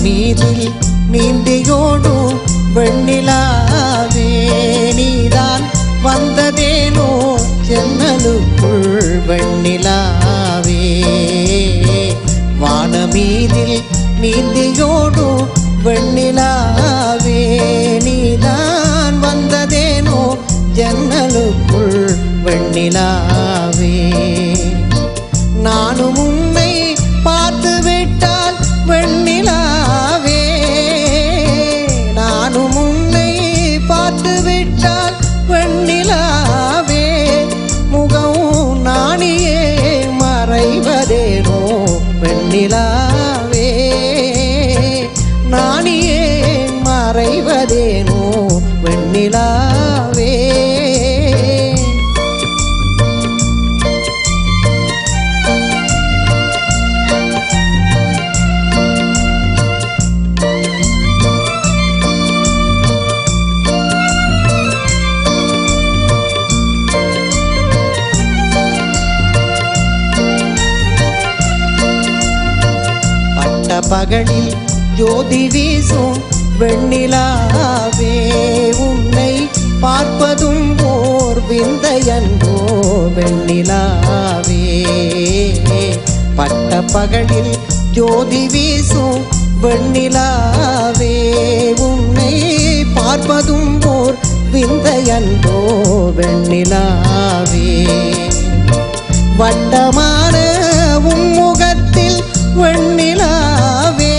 வானமீதில் நீந்தியோடும் வெண்ணிலாவே நீதான் வந்ததேனோ ஜன்னலுக்குள் வெண்ணிலாவே வானமீதில் நீந்தியோடும் வெண்ணிலாவே நீதான் வந்ததேனோ ஜன்னலுக்குள் வெண்ணிலாவே நானும் உன்னை பார்த்து விட்டால் வெண்ணிலாவே நானும் உன்னை பார்த்து விட்டால் வெண்ணிலாவே முகம் நாணியே மறைவதேனோ வெண்ணிலாவே நாணியே மறைவதேனோ வெண்ணிலாவே பட்ட பகலில் ஜோதி வீசும் வெண்ணிலாவே உன்னை பார்ப்பதும் ஓர் விந்தையன்றோ வெண்ணிலாவே பட்ட பகலில் ஜோதி வீசும் வெண்ணிலாவே உன்னை பார்ப்பதும் ஓர் விந்தையன்றோ வெண்ணிலாவே வட்டமான உம்முகத்தில் வெண்ணிலாவே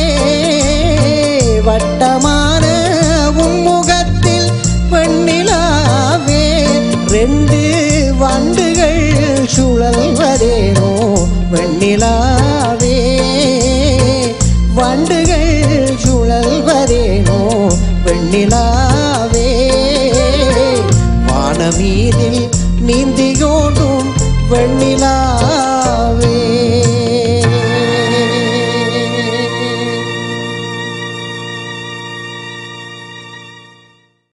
வட்டமான உம்முகத்தில் வெண்ணிலாவே ரெண்டு வண்டுகள் சுழல்வதேனோ வெண்ணிலாவே வண்டுகள் சுழல்வதேனோ வெண்ணிலாவே வானமீதில் நீந்தியோடும் வெண்ணிலாவே